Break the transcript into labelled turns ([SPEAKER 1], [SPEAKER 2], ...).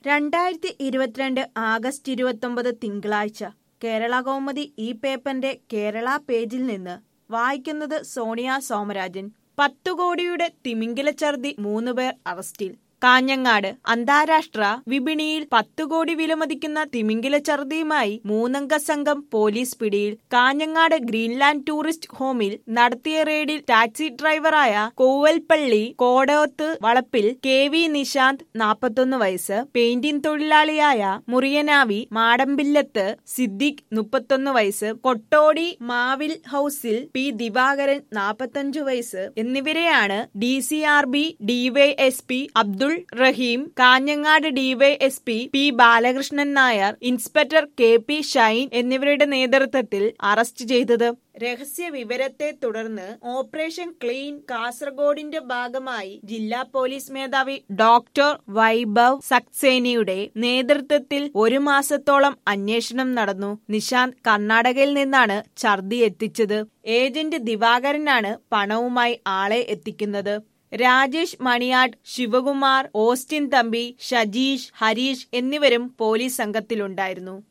[SPEAKER 1] രണ്ടായിരത്തി ഇരുപത്തിരണ്ട് ആഗസ്റ്റ് ഇരുപത്തൊമ്പത് തിങ്കളാഴ്ച കേരള കൗമുദി ഈ പേപ്പറിന്റെ കേരള പേജിൽ നിന്ന് വായിക്കുന്നത് സോണിയ സോമരാജൻ പത്തു കോടിയുടെ തിമിംഗിലച്ചർദി മൂന്നുപേർ അറസ്റ്റിൽ കാഞ്ഞങ്ങാട് അന്താരാഷ്ട്ര വിപണിയിൽ പത്തു കോടി വിലമതിക്കുന്ന തിമിംഗില ഛർദിയുമായി മൂന്നംഗ സംഘം പോലീസ് പിടിയിൽ കാഞ്ഞങ്ങാട് ഗ്രീൻലാൻഡ് ടൂറിസ്റ്റ് ഹോമിൽ നടത്തിയ റെയ്ഡിൽ ടാക്സി ഡ്രൈവറായ കോവൽപ്പള്ളി കോടോത്ത് വളപ്പിൽ കെ വി നിശാന്ത് നാൽപ്പത്തൊന്ന് വയസ്സ് പെയിന്റിംഗ് തൊഴിലാളിയായ മുറിയനാവി മാടമ്പില്ലത്ത് സിദ്ദിഖ് മുപ്പത്തൊന്ന് വയസ്സ് കൊട്ടോടി മാവിൽ ഹൌസിൽ പി ദിവാകരൻ നാൽപ്പത്തഞ്ചു വയസ്സ് എന്നിവരെയാണ് D C R B DYSP Abdul Rahim Kanhangad DYSP P Balakrishnan Nair inspector K P Shine എന്നിവരുടെ നേതൃത്വത്തിൽ അറസ്റ്റ് ചെയ്തത് രഹസ്യ വിവരത്തെ തുടർന്ന് ഓപ്പറേഷൻ ക്ലീൻ കാസർഗോഡിന്റെ ഭാഗമായി ജില്ലാ പോലീസ് മേധാവി ഡോക്ടർ വൈഭവ് സക്സേനയുടെ നേതൃത്വത്തിൽ ഒരു മാസത്തോളം അന്വേഷണം നടന്നു നിശാന്ത് കർണാടകയിൽ നിന്നാണ് ഛർദി എത്തിച്ചത് ഏജന്റ് ദിവാകരനാണ് പണവുമായി ആളെ എത്തിക്കുന്നത് രാജേഷ് മണിയാട് ശിവകുമാർ ഓസ്റ്റിൻ തമ്പി ഷജീഷ് ഹരീഷ് എന്നിവരും പോലീസ് സംഘത്തിലുണ്ടായിരുന്നു